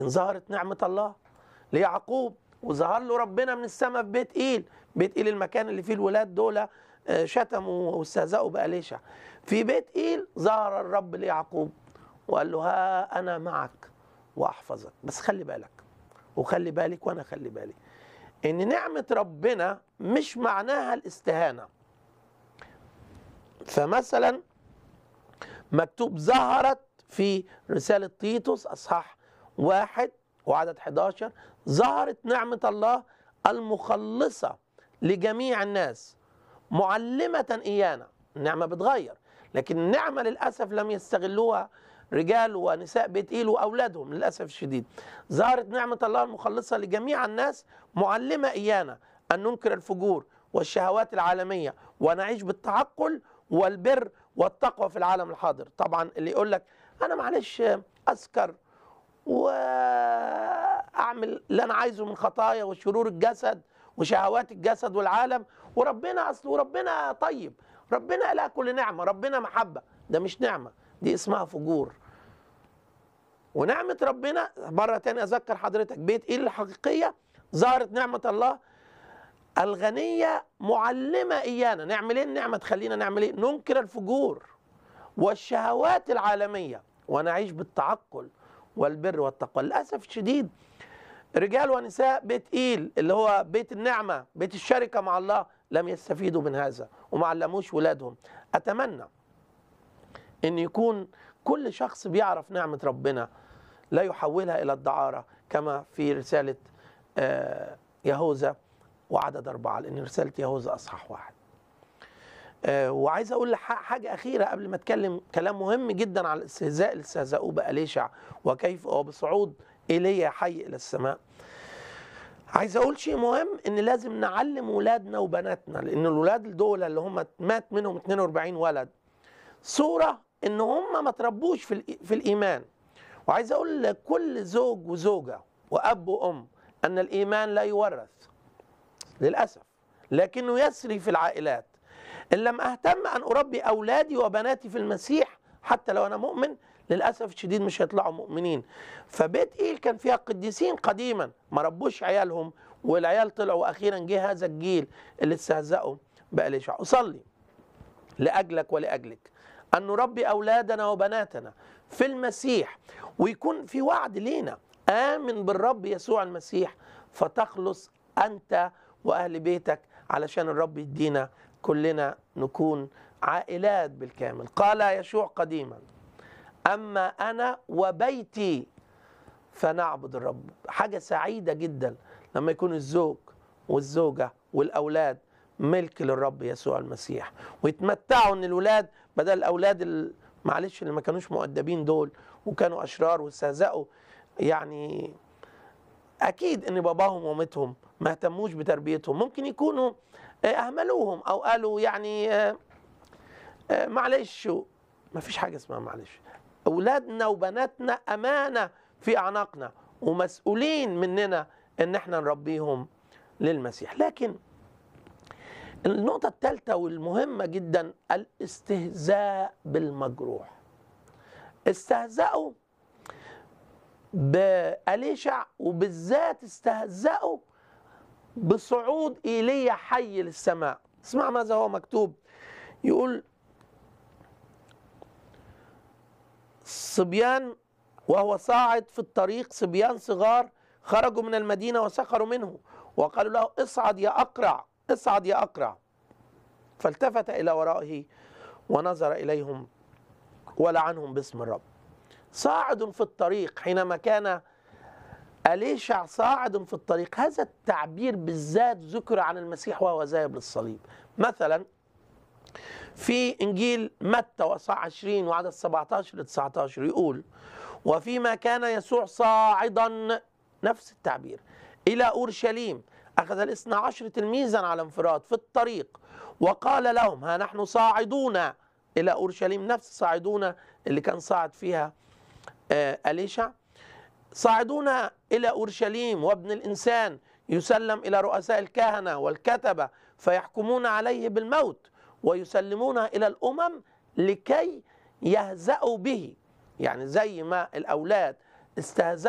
ظهرت نعمة الله ليعقوب وظهر له ربنا من السماء في بيت إيل بيت إيل المكان اللي فيه الولاد دول آه، شتموا واستهزأوا بأليشع في بيت إيل ظهر الرب ليعقوب وقال له ها أنا معك وأحفظك بس خلي بالك وخلي بالك وأنا خلي بالي إن نعمة ربنا مش معناها الاستهانة فمثلا مكتوب ظهرت في رسالة تيتوس أصحاح واحد وعدد 11 ظهرت نعمة الله المخلصة لجميع الناس معلمة إيانا النعمة بتغير لكن النعمة للأسف لم يستغلوها رجال ونساء بيت إيل وأولادهم للأسف الشديد ظهرت نعمة الله المخلصة لجميع الناس معلمة إيانا أن ننكر الفجور والشهوات العالمية ونعيش بالتعقل والبر والتقوى في العالم الحاضر طبعا اللي يقول لك أنا معلش أسكر واعمل اللي انا عايزه من خطايا وشرور الجسد وشهوات الجسد والعالم وربنا اصل وربنا طيب ربنا لا كل نعمه ربنا محبه ده مش نعمه دي اسمها فجور ونعمه ربنا مره تانية اذكر حضرتك بيت ايه الحقيقيه ظهرت نعمه الله الغنيه معلمه ايانا نعمل ايه النعمه تخلينا نعمل ايه ننكر الفجور والشهوات العالميه ونعيش بالتعقل والبر والتقوى للاسف الشديد رجال ونساء بيت ايل اللي هو بيت النعمه بيت الشركه مع الله لم يستفيدوا من هذا وما علموش ولادهم اتمنى ان يكون كل شخص بيعرف نعمه ربنا لا يحولها الى الدعاره كما في رساله آه، يهوذا وعدد اربعه لان رساله يهوذا اصحاح واحد آه، وعايز اقول ح- حاجه اخيره قبل ما اتكلم كلام مهم جدا على الاستهزاء اللي استهزأوه بأليشع وكيف وبصعود ايليا حي الى السماء عايز اقول شيء مهم ان لازم نعلم ولادنا وبناتنا لان الولاد دول اللي هم مات منهم 42 ولد صوره ان هم ما تربوش في الإي- في الايمان وعايز اقول لكل زوج وزوجه واب وام ان الايمان لا يورث للاسف لكنه يسري في العائلات ان لم اهتم ان اربي اولادي وبناتي في المسيح حتى لو انا مؤمن للاسف الشديد مش هيطلعوا مؤمنين فبيت ايل كان فيها قديسين قديما ما ربوش عيالهم والعيال طلعوا واخيرا جه هذا الجيل اللي استهزأوا بأليشع اصلي لاجلك ولاجلك ان نربي اولادنا وبناتنا في المسيح ويكون في وعد لينا امن بالرب يسوع المسيح فتخلص انت واهل بيتك علشان الرب يدينا كلنا نكون عائلات بالكامل قال يشوع قديما اما انا وبيتي فنعبد الرب حاجه سعيده جدا لما يكون الزوج والزوجه والاولاد ملك للرب يسوع المسيح ويتمتعوا ان الولاد بدل الاولاد ال- معلش اللي ما كانوش مؤدبين دول وكانوا اشرار واستهزأوا يعني اكيد ان باباهم ومامتهم ما اهتموش بتربيتهم ممكن يكونوا آه، اهملوهم او قالوا يعني آه، آه، معلش ما فيش حاجه اسمها معلش اولادنا وبناتنا امانه في اعناقنا ومسؤولين مننا ان احنا نربيهم للمسيح لكن النقطة الثالثة والمهمة جدا الاستهزاء بالمجروح استهزأوا بأليشع وبالذات استهزأوا بصعود ايليا حي للسماء اسمع ماذا هو مكتوب يقول صبيان وهو صاعد في الطريق صبيان صغار خرجوا من المدينة وسخروا منه وقالوا له اصعد يا أقرع اصعد يا أقرع فالتفت إلى ورائه ونظر إليهم ولعنهم باسم الرب صاعد في الطريق حينما كان أليشع صاعد في الطريق هذا التعبير بالذات ذكر عن المسيح وهو ذاهب للصليب مثلا في إنجيل متى وصح 20 وعدد 17 ل 19 يقول وفيما كان يسوع صاعدا نفس التعبير إلى أورشليم أخذ الاثنى عشر تلميذا على انفراد في الطريق وقال لهم ها نحن صاعدون إلى أورشليم نفس صاعدون اللي كان صاعد فيها آه، أليشع صاعدون إلى أورشليم وابن الإنسان يسلم إلى رؤساء الكهنة والكتبة فيحكمون عليه بالموت ويسلمونه إلى الأمم لكي يهزأوا به يعني زي ما الأولاد استهزأوا